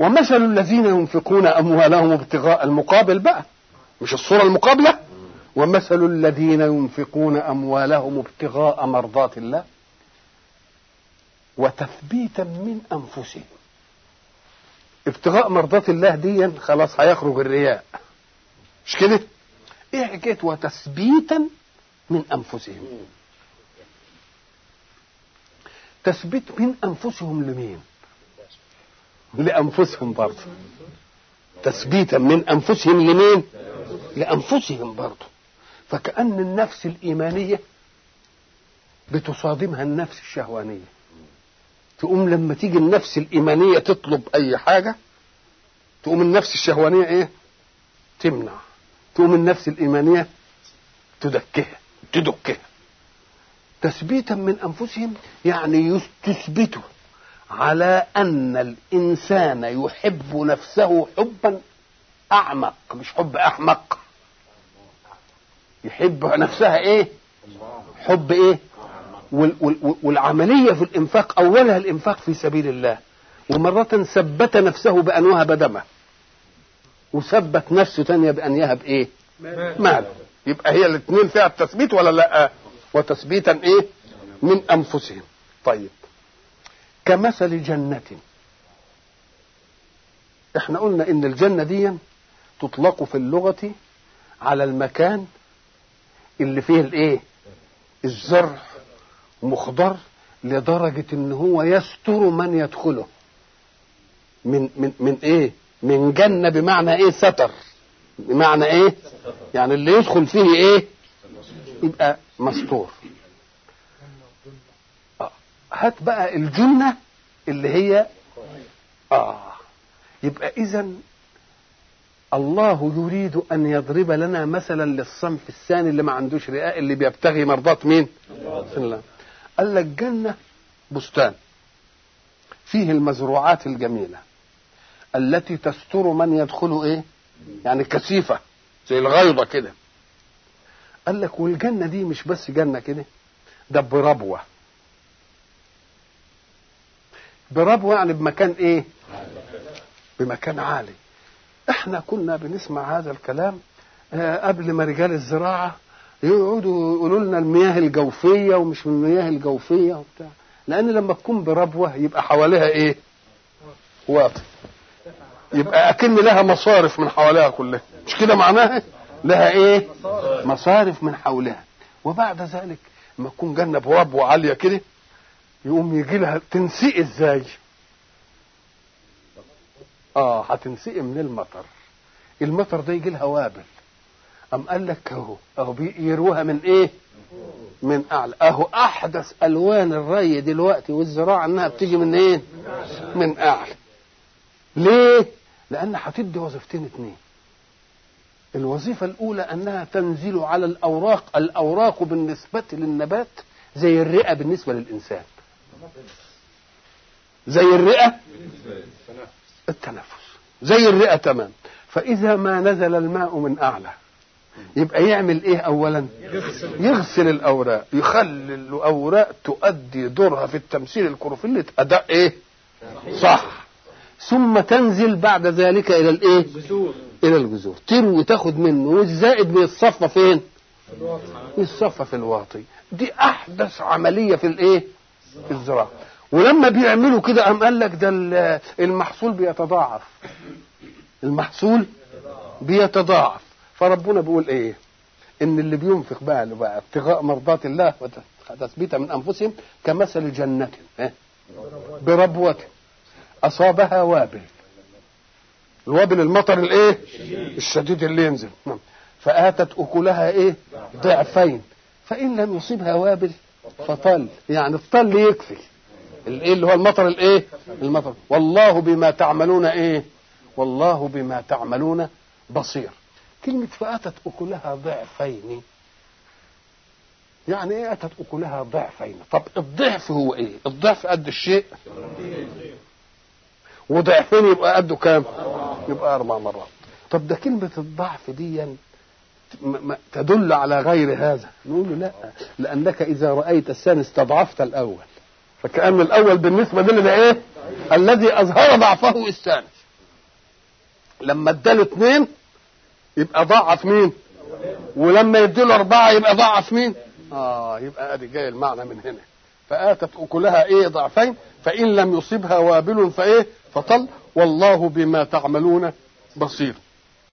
ومثل الذين ينفقون اموالهم ابتغاء المقابل بقى مش الصوره المقابله ومثل الذين ينفقون اموالهم ابتغاء مرضات الله وتثبيتا من انفسهم ابتغاء مرضات الله دي خلاص هيخرج الرياء مش كده ايه حكايه وتثبيتا من انفسهم تثبيت من انفسهم لمين لانفسهم برضه تثبيتا من انفسهم لمين لانفسهم برضه فكأن النفس الإيمانية بتصادمها النفس الشهوانية تقوم لما تيجي النفس الإيمانية تطلب أي حاجة تقوم النفس الشهوانية إيه؟ تمنع تقوم النفس الإيمانية تدكها تدكها تثبيتا من أنفسهم يعني تثبتوا على أن الإنسان يحب نفسه حبا أعمق مش حب أحمق يحب نفسها ايه حب ايه وال وال والعملية في الإنفاق أولها الإنفاق في سبيل الله ومرة ثبت نفسه بأن وهب دمه وثبت نفسه تانية بأن يهب إيه ماله يبقى هي الاثنين فيها التثبيت ولا لا وتثبيتا إيه من أنفسهم طيب كمثل جنة احنا قلنا ان الجنة دي تطلق في اللغة على المكان اللي فيه الايه الزرع مخضر لدرجة ان هو يستر من يدخله من من من ايه من جنة بمعنى ايه ستر بمعنى ايه يعني اللي يدخل فيه ايه يبقى مستور آه. هات بقى الجنة اللي هي اه يبقى اذا الله يريد ان يضرب لنا مثلا للصنف الثاني اللي ما عندوش رئاء اللي بيبتغي مرضات مين الله قال لك جنة بستان فيه المزروعات الجميلة التي تستر من يدخل ايه يعني كثيفة زي الغيضة كده قال لك والجنة دي مش بس جنة كده ده بربوة بربوة يعني بمكان ايه بمكان عالي احنا كنا بنسمع هذا الكلام قبل ما رجال الزراعة يقعدوا يقولوا لنا المياه الجوفية ومش من المياه الجوفية وبتاع لأن لما تكون بربوة يبقى حواليها إيه؟ واطي يبقى أكن لها مصارف من حواليها كلها مش كده معناها؟ لها إيه؟ مصارف من حولها وبعد ذلك لما تكون جنة بربوة عالية كده يقوم يجي لها تنسقي إزاي؟ اه هتنسقي من المطر المطر ده يجي لها وابل أم قال لك اهو اهو بيروها من ايه من اعلى اهو احدث الوان الري دلوقتي والزراعه انها بتيجي من ايه من اعلى ليه لان هتدي وظيفتين اتنين الوظيفة الأولى أنها تنزل على الأوراق الأوراق بالنسبة للنبات زي الرئة بالنسبة للإنسان زي الرئة التنفس زي الرئة تمام فإذا ما نزل الماء من أعلى يبقى يعمل إيه أولا يغسل الأوراق يخلي الأوراق تؤدي دورها في التمثيل الكروفيلي أداء إيه صح ثم تنزل بعد ذلك إلى الإيه إلى الجذور تروي تاخد منه والزائد بيتصفى فين يتصفى في الواطي دي أحدث عملية في الإيه في الزراعة ولما بيعملوا كده قام قال لك ده المحصول بيتضاعف المحصول بيتضاعف فربنا بيقول ايه ان اللي بينفق بقى بقى ابتغاء مرضات الله وتثبيتا من انفسهم كمثل جنة بربوة اصابها وابل الوابل المطر الايه الشديد اللي ينزل فاتت اكلها ايه ضعفين فان لم يصيبها وابل فطل يعني الطل يكفي الايه اللي هو المطر الايه المطر والله بما تعملون ايه والله بما تعملون بصير كلمة فأتت أكلها ضعفين يعني ايه أتت أكلها ضعفين طب الضعف هو ايه الضعف قد الشيء وضعفين يبقى قده كام يبقى أربع مرات طب ده كلمة الضعف دي تدل على غير هذا نقول له لا لأنك إذا رأيت الثاني استضعفت الأول فكأن الأول بالنسبة لنا ده إيه؟ الذي أظهر ضعفه الثاني لما اداله اثنين يبقى ضاعف مين ولما يديله اربعه يبقى ضاعف مين اه يبقى ادي جاي المعنى من هنا فاتت اكلها ايه ضعفين فان لم يصبها وابل فايه فطل والله بما تعملون بصير